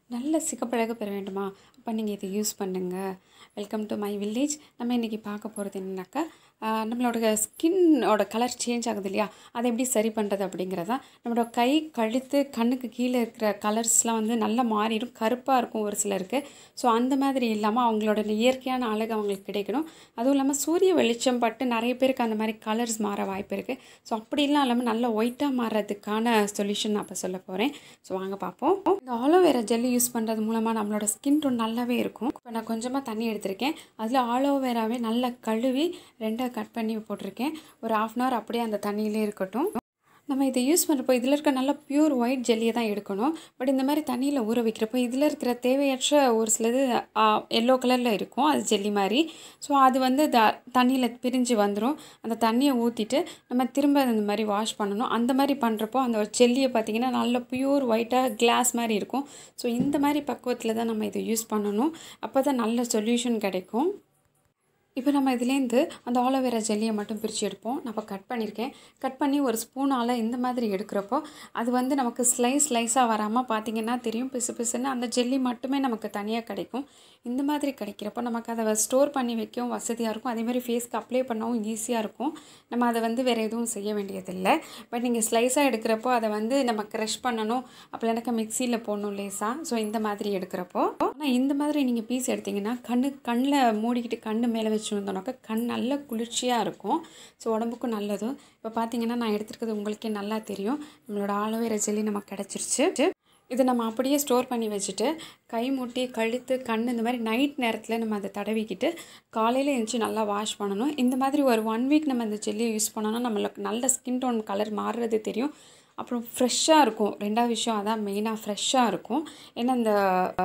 நல்ல சிகப்பழகு பெற வேண்டுமா அப்போ நீங்கள் இதை யூஸ் பண்ணுங்கள் வெல்கம் டு மை வில்லேஜ் நம்ம இன்றைக்கி பார்க்க போகிறது என்னன்னாக்கா ஆஹ், நம்மளோட ஸ்கின்னோட கலர் சேஞ்ச் ஆகுது இல்லையா அதை எப்படி சரி பண்ணுறது அப்படிங்கிறதா நம்மளோட கை கழுத்து கண்ணுக்கு கீழே இருக்கிற கலர்ஸ்லாம் வந்து நல்லா மாறிடும் கருப்பாக இருக்கும் ஒரு சிலருக்கு ஸோ அந்த மாதிரி இல்லாமல் அவங்களோட இயற்கையான அழகு அவங்களுக்கு கிடைக்கணும் அதுவும் இல்லாமல் சூரிய வெளிச்சம் பட்டு நிறைய பேருக்கு அந்த மாதிரி கலர்ஸ் மாற வாய்ப்பு இருக்குது ஸோ அப்படிலாம் இல்லாமல் நல்ல ஒயிட்டாக மாறுறதுக்கான சொல்யூஷன் நான் இப்போ சொல்ல போகிறேன் ஸோ வாங்க பார்ப்போம் இந்த ஆலோவேரா ஜெல்லி யூஸ் பண்ணுறது மூலமாக நம்மளோட ஸ்கின் டோன் நல்லாவே இருக்கும் இப்போ நான் கொஞ்சமாக தண்ணி எடுத்திருக்கேன் அதில் ஆலோவேராவே நல்லா கழுவி ரெண்டாக கட் பண்ணி போட்டிருக்கேன் ஒரு ஆஃப் அன் ஹவர் அப்படியே அந்த தண்ணியிலே இருக்கட்டும் நம்ம இதை யூஸ் பண்ணுறப்போ இதில் இருக்க நல்ல பியூர் ஒயிட் ஜெல்லியை தான் எடுக்கணும் பட் இந்த மாதிரி தண்ணியில் ஊற வைக்கிறப்போ இதில் இருக்கிற தேவையற்ற ஒரு சிலது எல்லோ கலரில் இருக்கும் அது ஜெல்லி மாதிரி ஸோ அது வந்து த தண்ணியில் பிரிஞ்சு வந்துடும் அந்த தண்ணியை ஊற்றிட்டு நம்ம திரும்ப இந்த மாதிரி வாஷ் பண்ணணும் அந்த மாதிரி பண்ணுறப்போ அந்த ஒரு ஜெல்லியை பார்த்திங்கன்னா நல்ல பியூர் ஒயிட்டாக கிளாஸ் மாதிரி இருக்கும் ஸோ இந்த மாதிரி பக்குவத்தில் தான் நம்ம இதை யூஸ் பண்ணணும் அப்போ தான் நல்ல சொல்யூஷன் கிடைக்கும் இப்போ நம்ம இதுலேருந்து அந்த ஆலோவேரா ஜெல்லியை மட்டும் பிரித்து எடுப்போம் நான் இப்போ கட் பண்ணியிருக்கேன் கட் பண்ணி ஒரு ஸ்பூனால் இந்த மாதிரி எடுக்கிறப்போ அது வந்து நமக்கு ஸ்லைஸ் ஸ்லைஸாக வராமல் பார்த்தீங்கன்னா தெரியும் பிசு பிசுன்னு அந்த ஜெல்லி மட்டுமே நமக்கு தனியாக கிடைக்கும் இந்த மாதிரி கிடைக்கிறப்போ நமக்கு அதை ஸ்டோர் பண்ணி வைக்கவும் வசதியாக இருக்கும் அதே மாதிரி ஃபேஸ்க்கு அப்ளை பண்ணவும் ஈஸியாக இருக்கும் நம்ம அதை வந்து வேறு எதுவும் செய்ய வேண்டியதில்லை பட் நீங்கள் ஸ்லைஸாக எடுக்கிறப்போ அதை வந்து நம்ம க்ரஷ் பண்ணணும் அப்படி எனக்கு மிக்சியில் போடணும் லேசாக ஸோ இந்த மாதிரி எடுக்கிறப்போ ஆனால் இந்த மாதிரி நீங்கள் பீஸ் எடுத்தீங்கன்னா கண்ணு கண்ணில் மூடிக்கிட்டு கண்ணு மேலே வச்சுருந்தோம்னாக்கா கண் நல்ல குளிர்ச்சியாக இருக்கும் ஸோ உடம்புக்கும் நல்லதும் இப்போ பார்த்தீங்கன்னா நான் எடுத்துருக்கிறது உங்களுக்கே நல்லா தெரியும் நம்மளோட ஆலோவேரா ஜெல்லி நமக்கு கிடச்சிருச்சு இதை நம்ம அப்படியே ஸ்டோர் பண்ணி வச்சுட்டு கை முட்டி கழுத்து கண் இந்த மாதிரி நைட் நேரத்தில் நம்ம அதை தடவிக்கிட்டு காலையில் எழுந்துச்சி நல்லா வாஷ் பண்ணணும் இந்த மாதிரி ஒரு ஒன் வீக் நம்ம இந்த ஜெல்லியை யூஸ் பண்ணோன்னா நம்மளுக்கு நல்ல ஸ்கின் டோன் கலர் மாறுறது தெரியும் அப்புறம் ஃப்ரெஷ்ஷாக இருக்கும் ரெண்டாவது விஷயம் அதான் மெயினாக ஃப்ரெஷ்ஷாக இருக்கும் ஏன்னா இந்த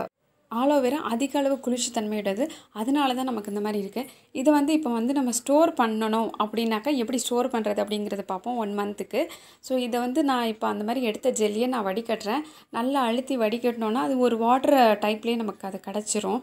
ஆலோவேரா அதிக அளவு குளிர்ச்சி தன்மையுடையது அதனால தான் நமக்கு இந்த மாதிரி இருக்குது இதை வந்து இப்போ வந்து நம்ம ஸ்டோர் பண்ணணும் அப்படின்னாக்கா எப்படி ஸ்டோர் பண்ணுறது அப்படிங்கிறத பார்ப்போம் ஒன் மந்த்துக்கு ஸோ இதை வந்து நான் இப்போ அந்த மாதிரி எடுத்த ஜெல்லியை நான் வடிகட்டுறேன் நல்லா அழுத்தி வடிகட்டினோன்னா அது ஒரு வாட்டர் டைப்லேயே நமக்கு அது கிடச்சிரும்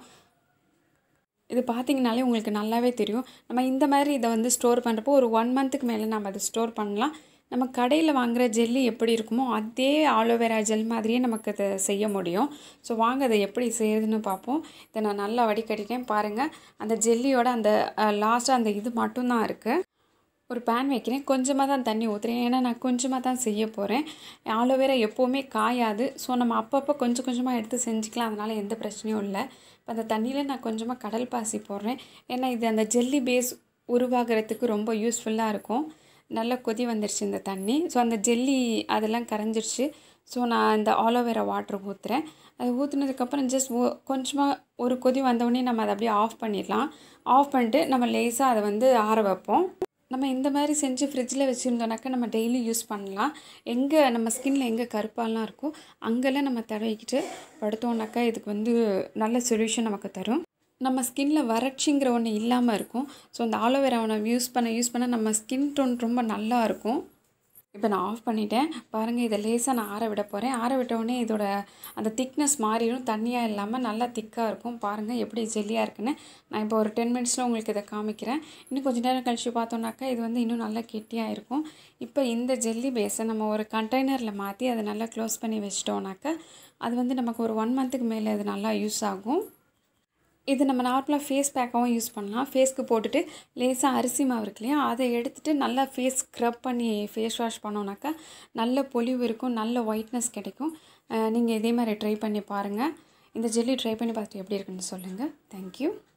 இது பார்த்தீங்கனாலே உங்களுக்கு நல்லாவே தெரியும் நம்ம இந்த மாதிரி இதை வந்து ஸ்டோர் பண்ணுறப்போ ஒரு ஒன் மந்த்துக்கு மேலே நம்ம அதை ஸ்டோர் பண்ணலாம் நம்ம கடையில் வாங்குகிற ஜெல்லி எப்படி இருக்குமோ அதே ஆலோவேரா ஜெல் மாதிரியே நமக்கு அதை செய்ய முடியும் ஸோ வாங்க அதை எப்படி செய்யறதுன்னு பார்ப்போம் இதை நான் நல்லா வடிகட்டிட்டேன் பாருங்கள் அந்த ஜெல்லியோட அந்த லாஸ்ட்டாக அந்த இது மட்டும்தான் இருக்குது ஒரு பேன் வைக்கிறேன் கொஞ்சமாக தான் தண்ணி ஊற்றுறேன் ஏன்னா நான் கொஞ்சமாக தான் செய்ய போகிறேன் ஆலோவேரா எப்போவுமே காயாது ஸோ நம்ம அப்பப்போ கொஞ்சம் கொஞ்சமாக எடுத்து செஞ்சுக்கலாம் அதனால் எந்த பிரச்சனையும் இல்லை இப்போ அந்த தண்ணியில் நான் கொஞ்சமாக கடல் பாசி போடுறேன் ஏன்னா இது அந்த ஜெல்லி பேஸ் உருவாகிறதுக்கு ரொம்ப யூஸ்ஃபுல்லாக இருக்கும் நல்ல கொதி வந்துருச்சு இந்த தண்ணி ஸோ அந்த ஜெல்லி அதெல்லாம் கரைஞ்சிருச்சு ஸோ நான் இந்த ஆலோவேரா வாட்டர் ஊற்றுறேன் அது ஊற்றுனதுக்கப்புறம் ஜஸ்ட் கொஞ்சமாக ஒரு கொதி வந்தவுடனே நம்ம அதை அப்படியே ஆஃப் பண்ணிடலாம் ஆஃப் பண்ணிட்டு நம்ம லேசாக அதை வந்து ஆற வைப்போம் நம்ம இந்த மாதிரி செஞ்சு ஃப்ரிட்ஜில் வச்சுருந்தோம்னாக்கா நம்ம டெய்லி யூஸ் பண்ணலாம் எங்கே நம்ம ஸ்கின்ல எங்கே கருப்பாலாம் இருக்கோ அங்கெல்லாம் நம்ம தடவிக்கிட்டு படுத்தோம்னாக்கா இதுக்கு வந்து நல்ல சொல்யூஷன் நமக்கு தரும் நம்ம ஸ்கின்ல வறட்சிங்கிற ஒன்று இல்லாமல் இருக்கும் ஸோ அந்த ஆலோவேராவை யூஸ் பண்ண யூஸ் பண்ண நம்ம ஸ்கின் டோன் ரொம்ப நல்லா இருக்கும் இப்போ நான் ஆஃப் பண்ணிட்டேன் பாருங்கள் இதை லேசாக நான் ஆற விட போகிறேன் ஆற விட்ட உடனே இதோட அந்த திக்னஸ் மாறிடும் தண்ணியாக இல்லாமல் நல்லா திக்காக இருக்கும் பாருங்கள் எப்படி ஜெல்லியாக இருக்குன்னு நான் இப்போ ஒரு டென் மினிட்ஸில் உங்களுக்கு இதை காமிக்கிறேன் இன்னும் கொஞ்சம் நேரம் கழிச்சு பார்த்தோம்னாக்கா இது வந்து இன்னும் நல்லா கெட்டியாக இருக்கும் இப்போ இந்த ஜெல்லி பேஸை நம்ம ஒரு கண்டெய்னரில் மாற்றி அதை நல்லா க்ளோஸ் பண்ணி வச்சிட்டோம்னாக்கா அது வந்து நமக்கு ஒரு ஒன் மந்த்துக்கு மேலே இது நல்லா யூஸ் ஆகும் இது நம்ம நார்மலாக ஃபேஸ் பேக்காகவும் யூஸ் பண்ணலாம் ஃபேஸ்க்கு போட்டுட்டு லேசாக அரிசி மாவு இருக்கு இல்லையா அதை எடுத்துகிட்டு நல்லா ஃபேஸ் ஸ்க்ரப் பண்ணி ஃபேஸ் வாஷ் பண்ணோன்னாக்கா நல்ல பொலிவு இருக்கும் நல்ல ஒயிட்னஸ் கிடைக்கும் நீங்கள் இதே மாதிரி ட்ரை பண்ணி பாருங்கள் இந்த ஜெல்லி ட்ரை பண்ணி பார்த்துட்டு எப்படி இருக்குன்னு சொல்லுங்கள் தேங்க்யூ